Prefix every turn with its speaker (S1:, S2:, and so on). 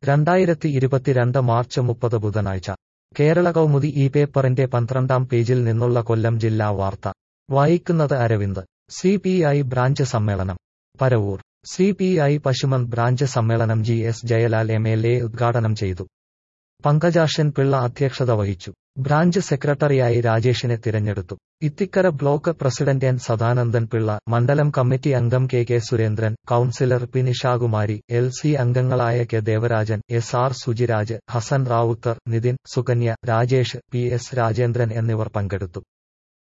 S1: രണ്ടായിരത്തി ഇരുപത്തിരണ്ട് മാർച്ച് മുപ്പത് ബുധനാഴ്ച കേരള കൗമുദി ഈ പേപ്പറിന്റെ പന്ത്രണ്ടാം പേജിൽ നിന്നുള്ള കൊല്ലം ജില്ലാ വാർത്ത വായിക്കുന്നത് Aravind C P I branch സമ്മേളനം Paravur C P I Pashuman branch സമ്മേളനം G S Jayalal M L A ഉദ്ഘാടനം ചെയ്തു പങ്കജാഷൻ പിള്ള അധ്യക്ഷത വഹിച്ചു ബ്രാഞ്ച് സെക്രട്ടറിയായി രാജേഷിനെ തിരഞ്ഞെടുത്തു Ithikkara block president N Sadanandan Pillai മണ്ഡലം കമ്മിറ്റി അംഗം K K Surendran councillor P Nishakumari L C അംഗങ്ങളായ K Devarajan S R Sujiraj Hasan Ravuthar Nithin Sukanya Rajesh P S Rajendran എന്നിവർ പങ്കെടുത്തു